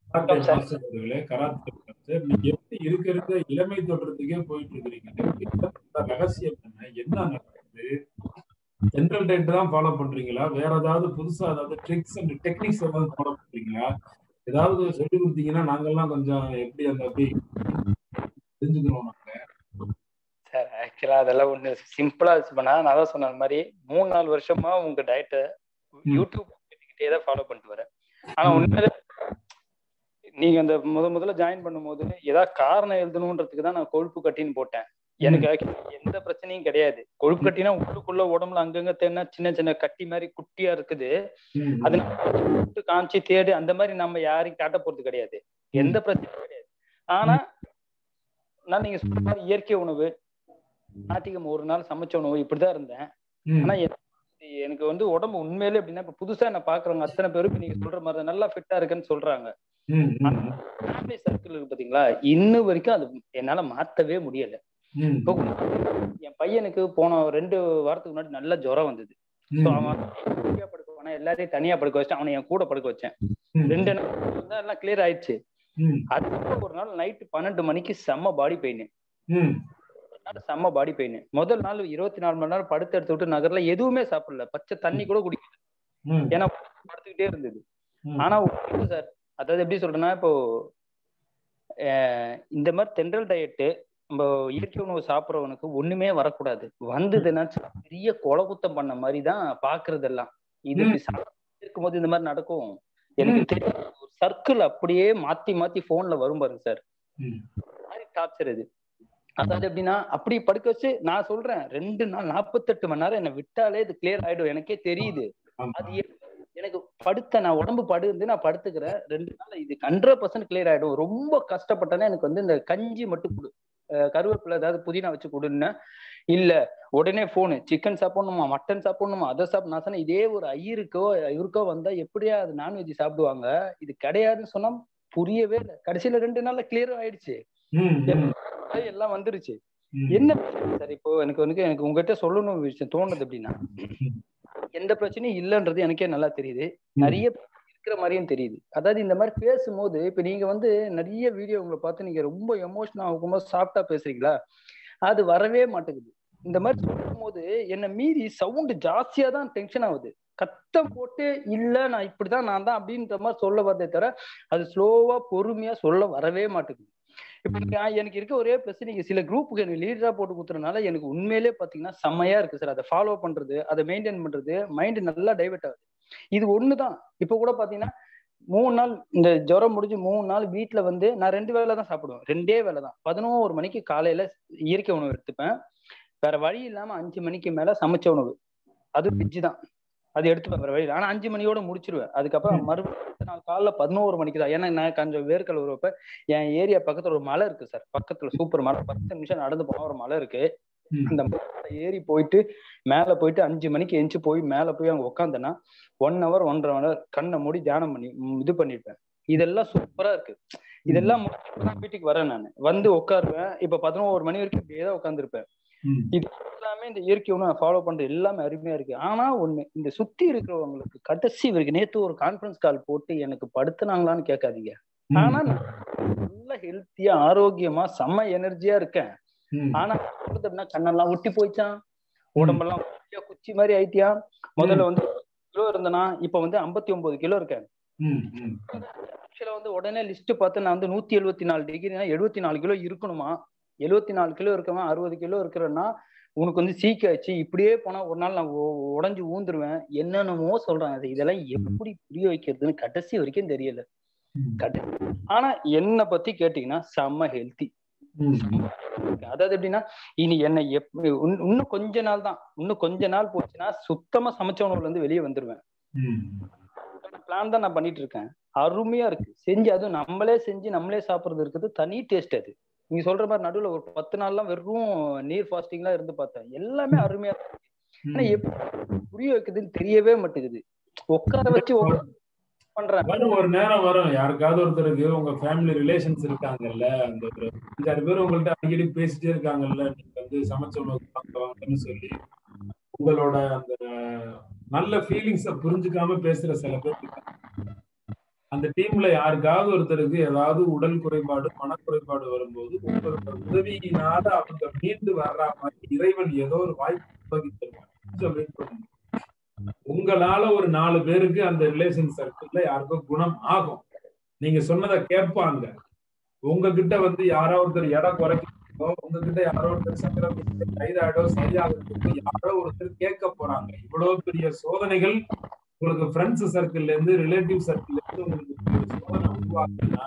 Karate master அவர்களே karate master நீங்க எப்படி இருக்க இருக்க இளமை தோற்றத்துக்கே போயிட்டு இருக்கிறீங்க எப்படி இந்த ரகசியம் என்ன என்ன நடக்குது ஜென்ரல் டேட் தான் ஃபாலோ பண்றீங்களா வேற ஏதாவது புதுசா ஏதாவது ட்ரிக்ஸ் அண்ட் டெக்னிக்ஸ் ஏதாவது ஃபாலோ பண்றீங்களா ஏதாவது சொல்லி கொடுத்தீங்கன்னா நாங்கெல்லாம் கொஞ்சம் எப்படி அந்த அப்படி தெரிஞ்சுக்கிறோம் நாங்க சார் ஆக்சுவலா அதெல்லாம் ஒண்ணு சிம்பிளா பண்ணா நான் தான் சொன்ன மாதிரி மூணு நாலு வருஷமா உங்க டயட்டை யூடியூப் கேட்டுக்கிட்டே தான் ஃபாலோ பண்ணிட்டு வரேன் ஆனா உண்மையிலே நீங்க அந்த முத முதல்ல ஜாயின் பண்ணும்போது ஏதாவது காரணம் எழுதணுன்றதுக்கு தான் நான் கொழுப்பு கட்டின்னு போட்டேன் எனக்கு actually எந்த பிரச்சனையும் கிடையாது கொழுப்பு கட்டினா உள்ளுக்குள்ள உடம்புல அங்கங்க தேனா சின்ன சின்ன கட்டி மாதிரி குட்டியா இருக்குது ம், அது நம்ம விட்டு காமிச்சு தேடு அந்த மாதிரி நம்ம யாரையும் காட்ட போறது கிடையாது எந்த பிரச்சனையும் கிடையாது ஆனா நான் நீங்க சொல்ற மாதிரி இயற்கை உணவு ஞாயிற்றுக்கிழமை ஒரு நாள் சமைச்ச உணவு இப்படிதான் இருந்தேன் ம், ஆனா எனக்கு- எனக்கு வந்து உடம்பு உண்மையிலே எப்படின்னா இப்ப புதுசா என்ன பாக்குறவங்க அத்தனை பேரும் இப்ப நீங்க சொல்ற மாதிரி தான் நல்லா ஃபிட்டா இருக்குன்னு சொல்றாங்க ம், ம், ஃபேமிலி சர்க்கிள் இருக்கு பாத்தீங்களா இன்ன வரைக்கும் அது என்னால மாத்தவே முடியல ம், இப்போ என் பையனுக்கு போன ரெண்டு வாரத்துக்கு முன்னாடி நல்ல ஜுரம் வந்தது ம், So அவன் தனியா படுக்க போனா எல்லாரையும் தனியா படுக்க வச்சுட்டு அவனை என் கூட படுக்க வச்சேன் ம், ரெண்டு நாள் வந்து எல்லாம் கிளியர் ஆயிடுச்சு ம், அதுக்கப்புறம் ஒரு நாள் நைட்டு பன்னெண்டு மணிக்கு செம்ம பாடி பெயின் ம், செம்ம பாடி பெயின் முதல் நாள் இருபத்தி நாலு மணி நேரம் படுத்து எடுத்து விட்டு நகர்ல எதுவுமே சாப்பிடல பச்சை தண்ணி கூட குடிக்கல ம், ஏன்னா படுத்துக்கிட்டே இருந்தது ம். ஆனா சார் அதாவது எப்படி சொல்றேன்னா இப்போ அஹ் இந்த மாதிரி தென்றல் டயட்டு நம்ம இயற்கை உணவு சாப்பிட்றவனுக்கு ஒண்ணுமே வரக்கூடாது வந்ததுன்னா பெரிய கொலை குத்தம் பண்ண மாதிரி தான் பாக்குறதெல்லாம் இது இப்படி சாப்பிட்டு இருக்கும்போது இந்த மாதிரி நடக்கும் எனக்கு தெரியும் ஒரு சர்க்கிள் அப்படியே மாத்தி மாத்தி போன்ல வரும் பாருங்க சார் ம். மாதிரி டார்ச்சர் இது அதாவது எப்படின்னா அப்படி படுக்க வச்சு நான் சொல்றேன் ரெண்டு நாள் நாற்பத்தெட்டு மணி நேரம் என்னை விட்டாலே இது கிளியர் ஆயிடும் எனக்கே தெரியுது ஆமா. அது எ- எனக்கு படுத்த நான் உடம்பு படுந்து நான் படுத்துக்கிறேன் ரெண்டு நாள் இது ஹண்ட்ரட் பர்சன்ட் கிளியர் ஆயிடும் ரொம்ப கஷ்டப்பட்டேன்னா எனக்கு வந்து இந்த கஞ்சி மட்டும் கொடு அஹ் கருவேப்பிலை ஏதாவது புதினா வச்சு கொடுன்னு இல்ல உடனே போனு சிக்கன் சாப்பிடணுமா மட்டன் சாப்பிடணுமா அதை சாப்பிட நான் சொன்னேன் இதே ஒரு ஐயருக்கோ இவருக்கோ வந்தா எப்படியா அது நான்வெஜ் சாப்பிடுவாங்க இது கிடையாதுன்னு சொன்னா புரியவே இல்லை கடைசியில ரெண்டு நாள்ல கிளியர் ஆயிடுச்சு ம், ம், எல்லாம் வந்துருச்சு ம். என்ன சார் இப்போ எனக்கு வந்து எனக்கு உங்ககிட்ட சொல்லணும் விஷயம் தோணுது அப்படின்னா எந்த பிரச்சனையும் இல்லைன்றது எனக்கே நல்லா தெரியுது நிறைய இருக்கிற மாதிரியும் தெரியுது அதாவது இந்த மாதிரி பேசும்போது இப்ப நீங்க வந்து நிறைய வீடியோ உங்களை பார்த்து நீங்க ரொம்ப எமோஷனல் ஆகும்போது சாஃப்டா பேசுறீங்களா அது வரவே மாட்டேங்குது இந்த மாதிரி சொல்லும்போது என்னை மீறி சவுண்ட் ஜாஸ்தியா தான் டென்ஷன் ஆகுது கத்தம் போட்டு இல்ல நான் இப்படிதான் நான் தான் அப்படின்ற மாதிரி சொல்ல வரதே தவிர அது ஸ்லோவா பொறுமையா சொல்ல வரவே மாட்டேங்குது இப்ப நான் எனக்கு இருக்க ஒரே பிளஸ் நீங்க சில குரூப்புக்கு எனக்கு லீடரா போட்டு கொடுத்துறதுனால எனக்கு உண்மையிலே பாத்தீங்கன்னா செம்மையா இருக்கு சார் அதை ஃபாலோ பண்றது அதை மெயின்டைன் பண்றது மைண்ட் நல்லா டைவர்ட் ஆகுது இது ஒண்ணுதான் இப்ப கூட பாத்தீங்கன்னா மூணு நாள் இந்த ஜுரம் முடிஞ்சு மூணு நாள் வீட்டுல வந்து நான் ரெண்டு வேளை தான் சாப்பிடுவேன் ரெண்டே வேளை தான் பதினோரு மணிக்கு காலையில இயற்கை உணவு எடுத்துப்பேன் வேற வழி இல்லாம அஞ்சு மணிக்கு மேல சமைச்ச உணவு அது வெஜ்ஜு தான் அது எடுத்துப்பேன் வேற வழி இல்லை. ஆனா அஞ்சு மணியோட முடிச்சிருவேன் அதுக்கப்புறம் மறுபடியும் அடுத்த நாள் காலைல பதினோரு மணிக்கு தான் ஏன்னா நான் கொஞ்சம் வேர்க்கல் வருவப்ப என் ஏரியா பக்கத்துல ஒரு மலை இருக்கு சார் பக்கத்துல சூப்பர் மலை பத்து நிமிஷம் நடந்து போனா ஒரு மலை இருக்கு ம். அந்த மலை ஏறி போயிட்டு மேல போயிட்டு அஞ்சு மணிக்கு எஞ்சி போய் மேல போய் அங்க உட்காந்தேன்னா ஒன் ஹவர் ஒன்றரை ஹவர் கண்ணை மூடி தியானம் பண்ணி ம், இது பண்ணிருப்பேன் இதெல்லாம் சூப்பரா இருக்கு இதெல்லாம் முடிச்சுட்டு தான் வீட்டுக்கு வரேன் நான் வந்து உட்காருவேன் இப்ப பதினோரு மணி வரைக்கும் இப்படியே தான் உட்காந்துருப்பேன் ம். இது எல்லாமே இந்த இயற்கை உணவு ஃபாலோ பண்றது எல்லாமே அருமையா இருக்கு ஆனா ஒண்ணு இந்த சுத்தி இருக்கிறவங்களுக்கு கடைசி வரைக்கும் நேத்து ஒரு கான்ஃபரன்ஸ் கால் போட்டு எனக்கு படுத்துனாங்களான்னு கேட்காதீங்க ஆனா நான் நல்ல ஹெல்த்தியா ஆரோக்கியமா செம்ம எனர்ஜியா இருக்கேன் ம். ஆனா சொல்றது அப்படின்னா கண்ணெல்லாம் ஒட்டி போயிச்சான் உடம்பெல்லாம் ஒட்டியா குச்சி மாதிரி ஆயிட்டியா முதல்ல வந்து கிலோ இருந்தேனா இப்ப வந்து ஐம்பத்தி ஒன்பது கிலோ இருக்கேன் ம், ம். ஆக்சுவலா வந்து உடனே லிஸ்ட் பார்த்து நான் வந்து நூத்தி எழுபத்தி நாலு டிகிரினா எழுபத்தி நாலு கிலோ இருக்கணுமா எழுபத்தி நாலு கிலோ இருக்கவன் அறுபது கிலோ இருக்கிறன்னா உனக்கு வந்து சீக்காச்சு இப்படியே போனா ஒரு நாள் நான் உ- உடைஞ்சு ஊந்துருவேன் என்னென்னமோ சொல்றாங்க அது இதெல்லாம் எப்படி புரிய வைக்கிறதுன்னு கடைசி வரைக்கும் தெரியல ம். கடைசி ஆனா என்ன பத்தி கேட்டீங்கன்னா செம்ம ஹெல்த்தி ம். அதாவது எப்படின்னா இனி என்ன எப் இன்னும் இன்னும் கொஞ்ச நாள் தான் இன்னும் கொஞ்ச நாள் போச்சுன்னா சுத்தமா சமைச்ச உணவுல இருந்து வெளியே வந்துருவேன் ம். பிளான் தான் நான் பண்ணிட்டு இருக்கேன் அருமையா இருக்கு செஞ்சு அதுவும் நம்மளே செஞ்சு நம்மளே சாப்பிடுறது இருக்குது தனி டேஸ்ட் அது நீங்க சொல்ற மாதிரி நடுவுல ஒரு பத்து நாள்லாம் வெறும் நீர் ஃபாஸ்டிங்லாம் இருந்து பார்த்தேன் எல்லாமே அருமையா இருக்கு ஆனா எப்படி புரிய வைக்குதுன்னு தெரியவே மாட்டேங்குது உட்கார வச்சு உட்கார பண்றேன் வரும் ஒரு நேரம் வரும் யாருக்காவது ஒருத்தருக்கு உங்க ஃபேமிலி ரிலேஷன்ஸ் இருக்காங்கல்ல அந்த ஒரு அஞ்சாறு பேர் உங்கள்ட்ட அடிக்கடி பேசிட்டே இருக்காங்கல்ல நீங்க வந்து சமைச்ச உணவு வாங்க வாங்கன்னு சொல்லி உங்களோட அந்த நல்ல ஃபீலிங்ஸ புரிஞ்சுக்காம பேசுற சில பேர் இருக்காங்க அந்த டீம்ல யாருக்காவது ஒருத்தருக்கு ஏதாவது உடல் குறைபாடு மனக்குறைபாடு வரும்போது உங்களோட உதவியினால அவங்க மீண்டு வர்ற மாதிரி இறைவன் ஏதோ ஒரு வாய்ப்பு உருவாக்கி தருவாங்க கொஞ்சம் wait பண்ணுங்க. உங்களால ஒரு நாலு பேருக்கு அந்த ரிலேஷன் சர்க்கிள்ல யாருக்கோ குணம் ஆகும் நீங்க சொன்னதை கேட்பாங்க உங்ககிட்ட வந்து யாரோ ஒருத்தர் எடை குறைக்கிறதோ உங்ககிட்ட யாரோ ஒருத்தர் சக்கரை கைதாடோ சரியாகிறதுக்கு யாரோ ஒருத்தர் கேட்க போறாங்க இவ்வளவு பெரிய சோதனைகள் உங்களுக்கு ஃப்ரெண்ட்ஸ் சர்க்கிள்ல இருந்து ரிலேட்டிவ் சர்க்கிள்ல இருந்து உங்களுக்கு ஒரு சோதனை உருவாக்குனா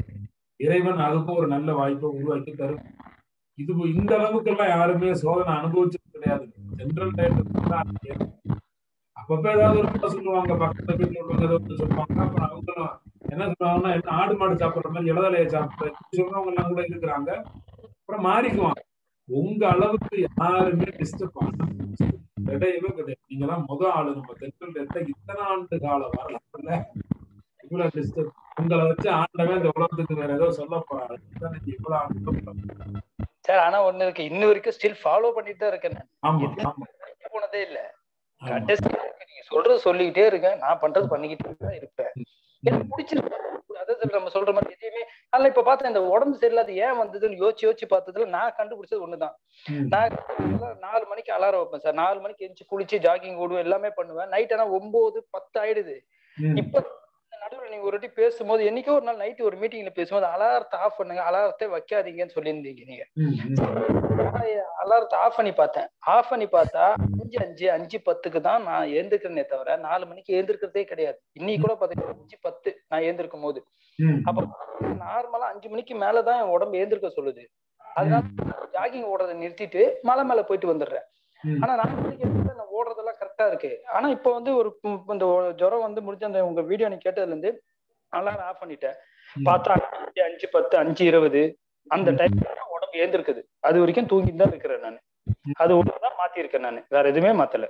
இறைவன் அதுக்கும் ஒரு நல்ல வாய்ப்பை உருவாக்கி தரும் இது இந்த அளவுக்கு எல்லாம் யாருமே சோதனை அனுபவிச்சது கிடையாது ஜென்ரல் டயட் அப்பப்ப ஏதாவது ஒரு கதை சொல்லுவாங்க பக்கத்துல வீட்டுல உள்ளவங்க ஏதோ ஒண்ணு சொல்லுவாங்க அப்புறம் அவங்களும் என்ன சொல்லுவாங்கன்னா என்ன ஆடு மாடு சாப்பிடுற மாதிரி இளதலையை சாப்பிடுற இப்படி சொல்றவங்க எல்லாம் கூட இருக்கிறாங்க அப்புறம் மாறிக்குவாங்க உங்க அளவுக்கு யாருமே டிஸ்டர்ப் ஆனா கிடையவே கிடையாது நீங்க தான் முத ஆளு நம்ம தெற்கல் எடுத்த இத்தனை ஆண்டு கால வரலாறுல இவ்வளவு டிஸ்டர்ப் உங்களை வச்சு ஆண்டவன் இந்த உலகத்துக்கு வேற ஏதோ சொல்ல போறாரு இதுதான் நீங்க இவ்வளவு ஆண்டு சார் ஆனா ஒண்ணு இருக்கு இன்ன வரைக்கும் ஸ்டில் ஃபாலோ பண்ணிட்டு தான் இருக்கேன் நான் ஆமா இது- ஆமா போனதே இல்ல ஆமா. கடைசி வரைக்கும் நீங்க சொல்றது சொல்லிக்கிட்டே இருக்கேன் நான் பண்றது பண்ணிக்கிட்டே தான் இருப்பேன் எனக்கு பிடிச்சிருக்கு அதான் சார் நம்ம சொல்ற மாதிரி எதையுமே ஆனா இப்ப பார்த்தேன் இந்த உடம்பு சரியில்லாத ஏன் வந்ததுன்னு யோசிச்சு யோசிச்சு பார்த்ததுல நான் கண்டுபிடிச்சது ஒண்ணுதான் ம். நான் நாலு மணிக்கு அலாரம் வைப்பேன் சார் நாலு மணிக்கு எந்திரிச்சு குளிச்சு ஜாகிங் ஓடுவேன் எல்லாமே பண்ணுவேன் நைட் ஆனா ஒன்பது பத்து ஆயிடுது ம். இப்ப நடுவில் நீங்க ஒரு வாட்டி பேசும்போது என்னைக்கோ ஒரு நாள் நைட் ஒரு மீட்டிங்ல பேசும்போது அலாரத்தை ஆஃப் பண்ணுங்க அலாரத்தை வைக்காதீங்கன்னு சொல்லியிருந்தீங்க நீங்க ம், ம். அலாரத்தை ஆஃப் பண்ணி பார்த்தேன் ஆஃப் பண்ணி பார்த்தா அஞ்சு அஞ்சு அஞ்சு பத்துக்கு தான் நான் எழுந்திருக்கிறேனே தவிர நாலு மணிக்கு எழுந்திருக்கிறதே கிடையாது இன்னைக்கு கூட பாத்தீங்கன்னா அஞ்சு பத்து நான் எழுந்திருக்கும் போது ம். அப்ப நார்மலா அஞ்சு மணிக்கு மேலதான் என் உடம்பு எழுந்திருக்க சொல்லுது அதனால ஜாகிங் ஓடுறதை நிறுத்திட்டு மலை மேல போயிட்டு வந்துடுறேன் ம். ஆனா நாலு மணிக்கு எழுந்திருச்சா நான் ஓடுறதெல்லாம் கரெக்டா இருக்கு ஆனா இப்ப வந்து ஒரு ம், இந்த ஒரு ஜுரம் வந்து முடிஞ்ச அந்த உங்க வீடியோ நீ கேட்டதுல இருந்து அலாரம் ஆஃப் பண்ணிட்டேன் ம். பார்த்தா அஞ்சு அஞ்சு பத்து அஞ்சு இருபது அந்த டைம் உடம்பு ஏந்திருக்குது அது வரைக்கும் தூங்கிட்டு தான் இருக்கிறேன் நான் அது ஒண்ணுதான் மாத்தி இருக்கேன் நான் வேற எதுவுமே மாத்தல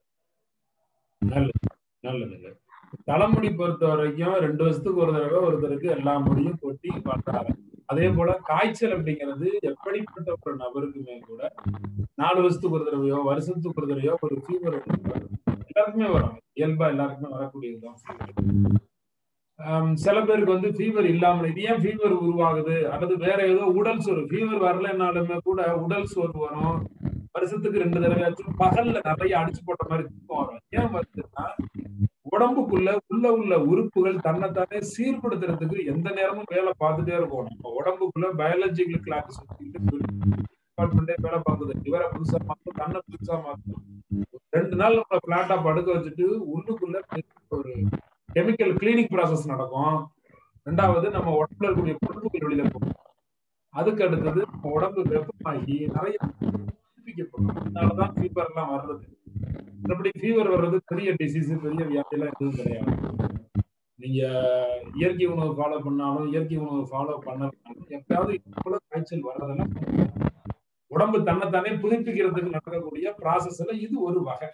நல்லது நல்லதுங்க தலைமுடி பொறுத்த வரைக்கும் ரெண்டு வருஷத்துக்கு ஒரு தடவை ஒருத்தருக்கு எல்லா முடியும் கொட்டி பண்றாங்க அதே போல காய்ச்சல் அப்படிங்கிறது எப்படிப்பட்ட ஒரு நபருக்குமே கூட நாலு வருஷத்துக்கு ஒரு தடவையோ வருஷத்துக்கு ஒரு தடவையோ ஒரு ஃபீவர் எல்லாருக்குமே வரும் இயல்பா எல்லாருக்குமே வரக்கூடியதுதான் fever. ஆம், சில பேருக்கு வந்து ஃபீவர் இல்லாமல் இது ஏன் ஃபீவர் உருவாகுது அல்லது வேற ஏதோ உடல் சோர்வு ஃபீவர் வரலைன்னாலுமே கூட உடல் சோர்வு வரும் வருஷத்துக்கு ரெண்டு தடவையாச்சும் பகல்ல நிறைய அடிச்சு போட்ட மாதிரி தூக்கம் வரும் ஏன் வருதுன்னா உடம்புக்குள்ள உள்ள உள்ள உறுப்புகள் தன்னைத்தானே சீர்படுத்துறதுக்கு எந்த நேரமும் வேலை பார்த்துட்டே இருக்கும் நம்ம உடம்புக்குள்ள பயாலஜிக்கல் கிளாக் டிபார்ட்மெண்டே வேலை பார்க்குது இவரை புதுசா மாத்தும் தன்னை புதுசா மாத்தும் ரெண்டு நாள் நம்ம பிளாட்டா படுக்க வச்சுட்டு உள்ளுக்குள்ள ஒரு கெமிக்கல் கிளீனிங் ப்ராசஸ் நடக்கும் ரெண்டாவது நம்ம உடம்புல இருக்கக்கூடிய கொழுப்புகள் வெளியில போகும் அதுக்கு அடுத்தது நம்ம உடம்பு வெப்பமாகி நிறைய புதுப்பிக்கப்படும் அதனாலதான் ஃபீவர் எல்லாம் வர்றது மற்றபடி ஃபீவர் வர்றது பெரிய டிசீஸ் பெரிய வியாதி எல்லாம் எதுவும் கிடையாது நீங்க இயற்கை உணவு ஃபாலோ பண்ணாலும் இயற்கை உணவு ஃபாலோ பண்ணாலும் எப்பயாவது இது போல காய்ச்சல் வர்றதெல்லாம் உடம்பு தன்னைத்தானே புதுப்பிக்கிறதுக்கு நடக்கக்கூடிய ப்ராசஸ்ல இது ஒரு வகை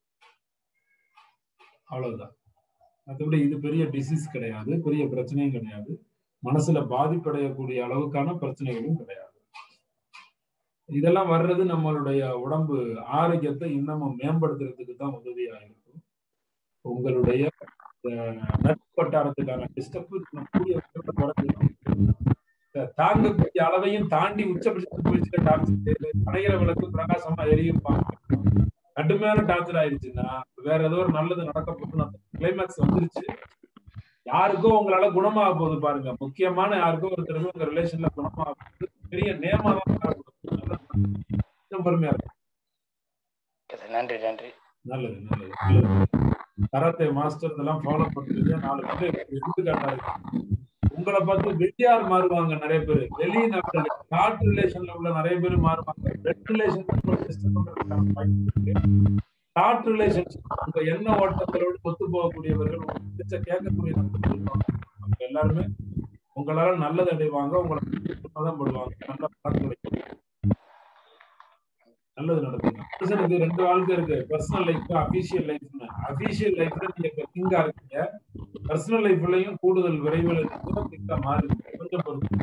அவ்வளவுதான் மற்றபடி இது பெரிய டிசீஸ் கிடையாது பெரிய பிரச்சனையும் கிடையாது மனசுல பாதிப்படையக்கூடிய அளவுக்கான பிரச்சனைகளும் கிடையாது இதெல்லாம் வர்றது நம்மளுடைய உடம்பு ஆரோக்கியத்தை இன்னமும் மேம்படுத்துறதுக்கு தான் உதவியா இருக்கும் உங்களுடைய நட்பு வட்டாரத்துக்கான டிஸ்டர்பு கூடிய விரைவில் குறைஞ்சிடும். இந்த தாங்கக்கூடிய அளவையும் தாண்டி உச்சபட்சத்துக்கு போயிடுச்சு டார்ச்சர் அணைகிற விளக்கு பிரகாசமா எரியும்பாங்க கடுமையான டார்ச்சர் ஆயிடுச்சுன்னா வேற ஏதோ ஒரு நல்லது நடக்க போகுதுன்னு அந்த கிளைமேக்ஸ் வந்துருச்சு யாருக்கோ உங்களால குணமாக போகுது பாருங்க முக்கியமான யாருக்கோ ஒருத்தருக்கு உங்க ரிலேஷன்ல குணமாக போகுது பெரிய நேமா தான் இன்னும் பெருமையா இருக்கு நன்றி நன்றி நல்லது நல்லது நல்லது கராத்தே மாஸ்டர் இதெல்லாம் ஃபாலோ பண்ணிட்டு நாலு பேர் எடுத்துக்காட்டா இருக்கு உங்களை பார்த்து வெட்டியார் மாறுவாங்க நிறைய பேர் வெளி நபர்கள் காட் ரிலேஷன்ல உள்ள நிறைய பேர் மாறுவாங்க பெட் ரிலேஷன் காட் ரிலேஷன் உங்க எண்ண ஓட்டங்களோடு ஒத்து போகக்கூடியவர்கள் உங்க பிடிச்ச கேட்கக்கூடிய நபர்கள் இருப்பாங்க. அவங்க எல்லாருமே உங்களால நல்லது அடைவாங்க உங்களை தான் படுவாங்க நல்ல பழக்கம் கிடைக்கும். நல்லது நடக்குங்க மனுஷனுக்கு ரெண்டு வாழ்க்கை இருக்கு பர்சனல் லைஃப் அபிஷியல் லைஃப்னு அபிஷியல் லைஃப்ல நீங்க கிங்கா இருக்கீங்க பர்சனல் லைஃப்லயும் கூடுதல் விரைவில் கிங்கா மாறுது கொஞ்சம் பொறுத்து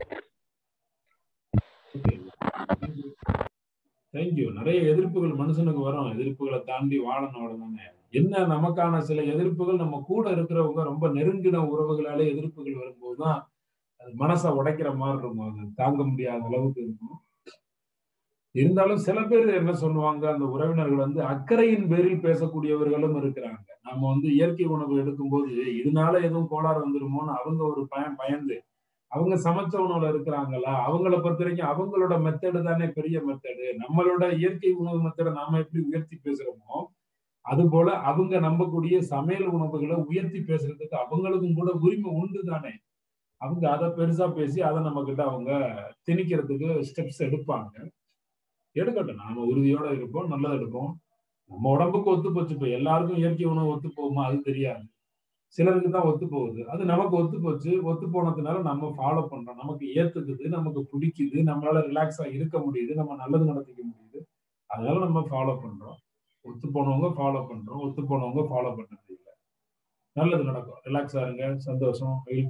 தேங்க்யூ நிறைய எதிர்ப்புகள் மனுஷனுக்கு வரும் எதிர்ப்புகளை தாண்டி வாழணும் அவ்வளவுதாங்க என்ன நமக்கான சில எதிர்ப்புகள் நம்ம கூட இருக்கிறவங்க ரொம்ப நெருங்கின உறவுகளால எதிர்ப்புகள் வரும்போதுதான் அது மனசை உடைக்கிற மாதிரி இருக்கும் அது தாங்க முடியாத அளவுக்கு இருக்கும் இருந்தாலும் சில பேர் என்ன சொல்லுவாங்க அந்த உறவினர்கள் வந்து அக்கறையின் பேரில் பேசக்கூடியவர்களும் இருக்கிறாங்க நம்ம வந்து இயற்கை உணவு எடுக்கும்போது இதனால எதுவும் கோளாறு வந்துருமோன்னு அவங்க ஒரு பயம் பயந்து அவங்க சமைச்ச உணவுல இருக்கிறாங்களா அவங்கள பொறுத்த வரைக்கும் அவங்களோட மெத்தடு தானே பெரிய மெத்தடு நம்மளோட இயற்கை உணவு மெத்தடை நாம எப்படி உயர்த்தி பேசுறோமோ அது போல அவங்க நம்பக்கூடிய சமையல் உணவுகளை உயர்த்தி பேசுறதுக்கு அவங்களுக்கும் கூட உரிமை உண்டு தானே அவங்க அதை பெருசா பேசி அதை நம்ம கிட்ட அவங்க திணிக்கிறதுக்கு ஸ்டெப்ஸ் எடுப்பாங்க எடுக்கட்டும் நாம உறுதியோட இருப்போம் நல்லது எடுப்போம் நம்ம உடம்புக்கு ஒத்து போச்சு இப்போ எல்லாருக்கும் இயற்கை உணவு ஒத்து போகுமா அது தெரியாது சிலருக்கு தான் ஒத்து போகுது அது நமக்கு ஒத்து போச்சு ஒத்து போனதுனால நம்ம ஃபாலோ பண்றோம் நமக்கு ஏத்துக்குது நமக்கு பிடிக்குது நம்மளால ரிலாக்ஸா இருக்க முடியுது நம்ம நல்லது நடத்திக்க முடியுது அதனால நம்ம ஃபாலோ பண்றோம் ஒத்து போனவங்க ஃபாலோ பண்றோம் ஒத்து போனவங்க ஃபாலோ பண்றது இல்லை நல்லது நடக்கும் ரிலாக்ஸா இருங்க சந்தோஷம்